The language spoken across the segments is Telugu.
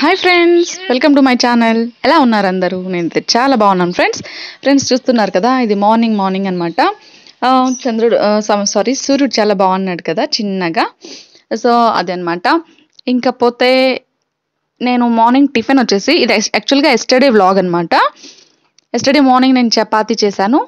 hi friends welcome to my channel ఎలా ఉన్నారు అందరూ నేను అయితే చాలా బాగున్నాను ఫ్రెండ్స్ ఫ్రెండ్స్ చూస్తున్నారు కదా ఇది మార్నింగ్ మార్నింగ్ అనమాట చంద్రుడు సారీ సూర్యుడు చాలా బాగున్నాడు కదా చిన్నగా సో అదనమాట ఇంకా పోతే నేను మార్నింగ్ టిఫిన్ వచ్చేసి ఇది యాక్చువల్గా ఎస్టర్డే వ్లాగ్ అనమాట ఎస్టర్డే మార్నింగ్ నేను చపాతీ చేశాను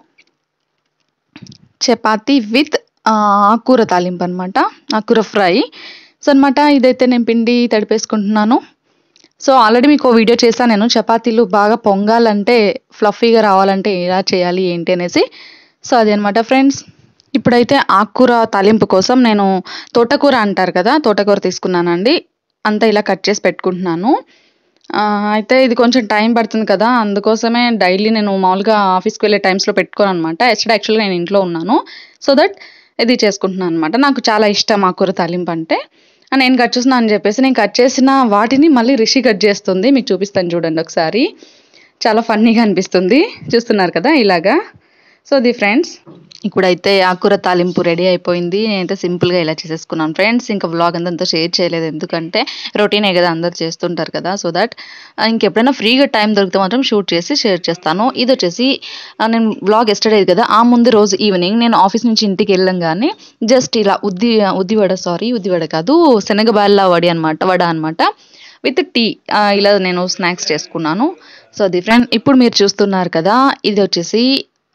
చపాతీ విత్ ఆకుకూర తాలింపు అనమాట ఆకుకూర ఫ్రై సో అనమాట ఇదైతే నేను పిండి తడిపేసుకుంటున్నాను సో ఆల్రెడీ మీకు వీడియో చేశాను నేను చపాతీలు బాగా పొంగాలంటే ఫ్లఫీగా రావాలంటే ఎలా చేయాలి ఏంటి అనేసి సో అది అనమాట ఫ్రెండ్స్ ఇప్పుడైతే ఆకుకూర తాలింపు కోసం నేను తోటకూర అంటారు కదా తోటకూర తీసుకున్నానండి అంతా ఇలా కట్ చేసి పెట్టుకుంటున్నాను అయితే ఇది కొంచెం టైం పడుతుంది కదా అందుకోసమే డైలీ నేను మామూలుగా ఆఫీస్కి వెళ్ళే టైమ్స్లో పెట్టుకోను అనమాట ఎస్టర్డే యాక్చువల్గా నేను ఇంట్లో ఉన్నాను సో దట్ ఇది చేసుకుంటున్నాను అనమాట నాకు చాలా ఇష్టం ఆకుకూర తాలింపు అంటే నేను కట్ చేసిన అని చెప్పేసి నేను కట్ చేసిన వాటిని మళ్ళీ రిషి కట్ చేస్తుంది మీకు చూపిస్తాను చూడండి ఒకసారి చాలా ఫన్నీగా అనిపిస్తుంది చూస్తున్నారు కదా ఇలాగా సో అది ఫ్రెండ్స్ ఇప్పుడైతే ఆకుకూర తాలింపు రెడీ అయిపోయింది నేనైతే సింపుల్గా ఇలా చేసేసుకున్నాను ఫ్రెండ్స్ ఇంకా వ్లాగ్ అంతా షేర్ చేయలేదు ఎందుకంటే రొటీనే కదా అందరు చేస్తుంటారు కదా సో దట్ ఇంకెప్పుడైనా ఫ్రీగా టైం దొరికితే మాత్రం షూట్ చేసి షేర్ చేస్తాను ఇది వచ్చేసి నేను వ్లాగ్ ఎస్టర్డే కదా ఆ ముందు రోజు ఈవినింగ్ నేను ఆఫీస్ నుంచి ఇంటికి వెళ్ళంగానే జస్ట్ ఇలా ఉద్ది ఉద్దివడ సారీ ఉద్దివడ కాదు శనగబాల్ల వడి అనమాట వడ అనమాట విత్ టీ ఇలా నేను స్నాక్స్ చేసుకున్నాను సో అది ఫ్రెండ్ ఇప్పుడు మీరు చూస్తున్నారు కదా ఇది వచ్చేసి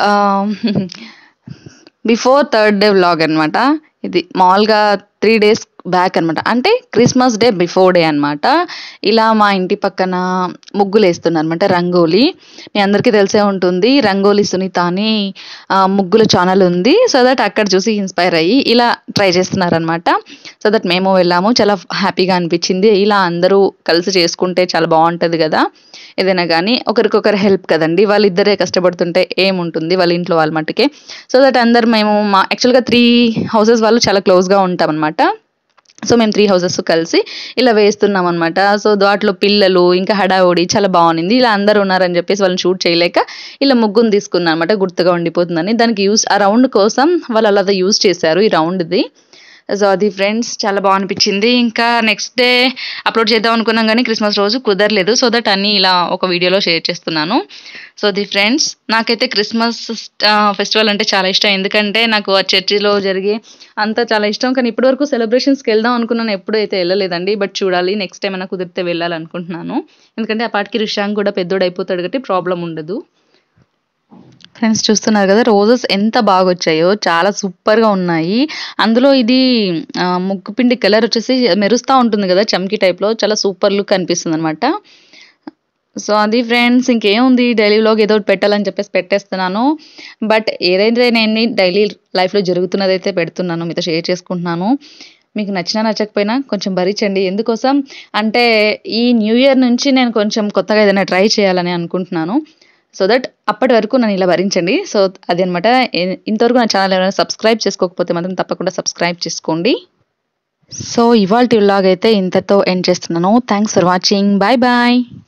బిఫోర్ థర్డ్ డే వ్లాగ్ అనమాట ఇది మామూలుగా త్రీ డేస్ బ్యాక్ అనమాట అంటే క్రిస్మస్ డే బిఫోర్ డే అనమాట ఇలా మా ఇంటి పక్కన ముగ్గులు వేస్తున్నారు అనమాట రంగోలీ మీ అందరికీ తెలిసే ఉంటుంది రంగోలీ సునీత అని ముగ్గుల ఛానల్ ఉంది సో దట్ అక్కడ చూసి ఇన్స్పైర్ అయ్యి ఇలా ట్రై చేస్తున్నారనమాట సో దట్ మేము వెళ్ళాము చాలా హ్యాపీగా అనిపించింది ఇలా అందరూ కలిసి చేసుకుంటే చాలా బాగుంటుంది కదా ఏదైనా కానీ ఒకరికొకరు హెల్ప్ కదండి వాళ్ళిద్దరే కష్టపడుతుంటే ఏముంటుంది వాళ్ళ ఇంట్లో వాళ్ళ మట్టుకే సో దట్ అందరు మేము మా యాక్చువల్గా త్రీ హౌసెస్ వాళ్ళు చాలా క్లోజ్గా ఉంటాం అనమాట సో మేము త్రీ హౌసెస్ కలిసి ఇలా వేస్తున్నాం అనమాట సో దాంట్లో పిల్లలు ఇంకా హడావుడి చాలా బాగుంది ఇలా అందరూ ఉన్నారని చెప్పేసి వాళ్ళని షూట్ చేయలేక ఇలా ముగ్గును తీసుకున్నాను అనమాట గుర్తుగా ఉండిపోతుందని దానికి యూస్ ఆ రౌండ్ కోసం వాళ్ళు అలా యూస్ చేశారు ఈ రౌండ్ది సో అది ఫ్రెండ్స్ చాలా బాగా అనిపించింది ఇంకా నెక్స్ట్ డే అప్లోడ్ చేద్దాం అనుకున్నాం కానీ క్రిస్మస్ రోజు కుదరలేదు సో దట్ అన్నీ ఇలా ఒక వీడియోలో షేర్ చేస్తున్నాను సో ది ఫ్రెండ్స్ నాకైతే క్రిస్మస్ ఫెస్టివల్ అంటే చాలా ఇష్టం ఎందుకంటే నాకు ఆ చర్చిలో జరిగే అంతా చాలా ఇష్టం కానీ ఇప్పటివరకు సెలబ్రేషన్స్కి వెళ్దాం అనుకున్నాను ఎప్పుడు అయితే వెళ్ళలేదండి బట్ చూడాలి నెక్స్ట్ టైం అయినా కుదిరితే వెళ్ళాలనుకుంటున్నాను ఎందుకంటే ఆ పాటికి రిషాంక్ కూడా పెద్దోడు అయిపోతాడు కాబట్టి ప్రాబ్లం ఉండదు ఫ్రెండ్స్ చూస్తున్నారు కదా రోజెస్ ఎంత బాగా వచ్చాయో చాలా సూపర్గా ఉన్నాయి అందులో ఇది ముగ్గు పిండి కలర్ వచ్చేసి మెరుస్తూ ఉంటుంది కదా చమ్కీ టైప్లో చాలా సూపర్ లుక్ అనిపిస్తుంది అనమాట సో అది ఫ్రెండ్స్ ఇంకేముంది డైలీ వ్లాగ్ ఏదో పెట్టాలని చెప్పేసి పెట్టేస్తున్నాను బట్ ఏదైతే నేను డైలీ లైఫ్లో జరుగుతున్నదైతే పెడుతున్నాను మీతో షేర్ చేసుకుంటున్నాను మీకు నచ్చినా నచ్చకపోయినా కొంచెం భరించండి ఎందుకోసం అంటే ఈ న్యూ ఇయర్ నుంచి నేను కొంచెం కొత్తగా ఏదైనా ట్రై చేయాలని అనుకుంటున్నాను సో దట్ అప్పటి వరకు నన్ను ఇలా భరించండి సో అది అనమాట ఇంతవరకు నా ఛానల్ ఏమైనా సబ్స్క్రైబ్ చేసుకోకపోతే మాత్రం తప్పకుండా సబ్స్క్రైబ్ చేసుకోండి సో ఇవాళ వ్లాగ్ అయితే ఇంతతో ఎండ్ చేస్తున్నాను thanks for watching bye bye